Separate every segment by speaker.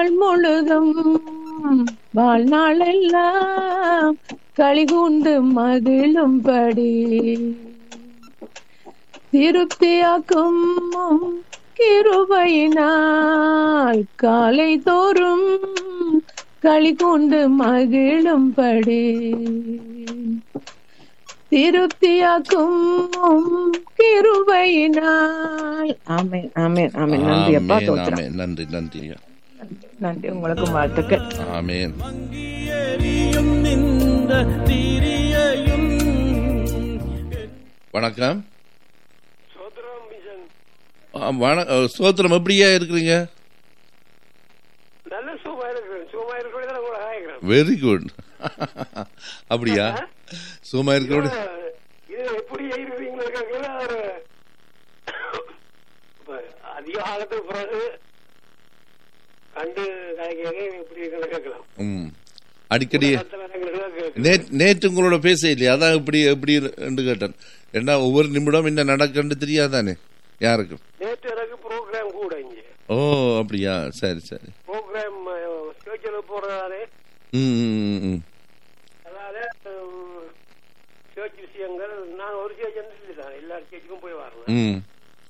Speaker 1: வாழ்நாள் முழுதும் வாழ்நாளெல்லாம் களிகூண்டு மகிழும்படி திருப்தியாக்கும் உம் கிருபையினால் காலை தோறும் களிகூண்டு மகிழும்படி திருப்தியாக்கும் உம் கிருபையினால் ஆமென் ஆமென் ஆமென் நன்றி அப்பா
Speaker 2: ஆமென்,
Speaker 1: தோத்திரம்
Speaker 2: ஆமென். நன்றி நன்றி ஐயா.
Speaker 1: நன்றி உங்களுக்கும் வாழ்த்துக்கள்
Speaker 2: ஆமென்
Speaker 3: மங்கியெறியும் நின்ற திரியையும்
Speaker 2: வணக்கம்
Speaker 3: சோதரம் மிஷன்
Speaker 2: ஆ, வண- அ, ஸ்தோத்திரம் எப்படியா இருக்கிறீங்க
Speaker 3: நல்ல சுகமா இருக்கிறேன் சுகமா இருக்கிறது கூட ஆகிறேன்
Speaker 2: வெரி குட் அப்படியா சும்மா இருக்கிறோட
Speaker 3: இது எப்படி இருக்கிறீங்களோ கேட்கல ஒரு இப்ப அதிக காலத்துக்கு பிறகு கண்டு கலைஞரே எப்படி இருக்கிறது கேட்கலாம்
Speaker 2: ம் அடிக்கடி
Speaker 3: அடுத்த நேரங்களுக்கு கேட்கலாம்.
Speaker 2: நேற்று நேற்று உங்களோட பேச இல்லையா அதான் இப்படி எப்படி என்று கேட்டேன் ஏன்னா ஒவ்வொரு நிமிடம் என்ன நடக்குன்னு தெரியாதானே யாருக்கும்
Speaker 3: நேற்று எனக்கு ப்ரோக்ராம் கூட இங்க
Speaker 2: ஓ அப்படியா சரி சரி
Speaker 3: ப்ரோக்ராம் சேர்ச்சில் போறதாலே
Speaker 2: ம் ம், ம், ம்
Speaker 3: அதாவது சேர்ச் விஷயங்கள் நான் ஒரு சேர்ச் தான் எல்லா சேர்ச்சுக்கும் போய் வரேன்
Speaker 2: ம்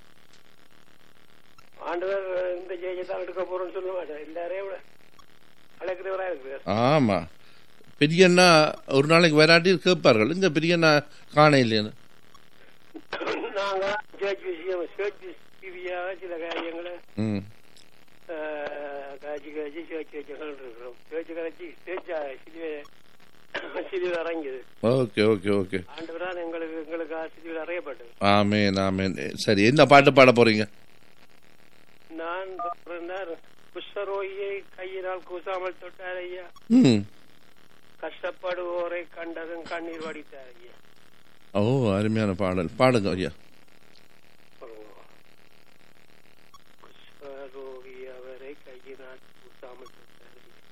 Speaker 3: ஆண்டவர் இந்த ஜெயிச்சை தான் எடுக்க போறோம்னு சொல்ல மாட்டேன் எல்லாரையும் விட அழைக்கிறவரா இருக்கிறார்
Speaker 2: ஆமா பெரியண்ணா ஒரு நாளைக்கு வராட்டி கேட்பார்கள் இங்க பெரியண்ணா காண இல்லைன்னு
Speaker 3: நாங்க சேர்ச் விஷயம் சேர்ச் ரீதியாக சில காரியங்களை
Speaker 2: ம்
Speaker 3: அஹ், காய்ச்சி காய்ச்சி சேர்ச்சி வச்சுகள் இருக்கிறோம் சேர்ச்சி கரைச்சி சேர்ச்சா சிலுவை சிலுவை இறங்கியது
Speaker 2: ஓகே ஓகே ஓகே
Speaker 3: ஆண்டவரால் எங்களுக்கு எங்களுக்கு சிலுவை அறையப்பட்டது
Speaker 2: ஆமேன் ஆமேன் சரி என்ன பாட்டு பாட போறீங்க
Speaker 3: நான் பிறந்தார் குஷ்டரோகியை கையினால் கூசாமல் தொட்டார் ஐயா
Speaker 2: ம்
Speaker 3: கஷ்டப்படுவோரை கண்டதும் கண்ணீர் வடித்தார் ஐயா
Speaker 2: ஓ அருமையான பாடல் பாடுங்க ஐயா
Speaker 3: குஷ்டரோகி அவரை கையினால் கூசாமல் தொட்டார் ஐயா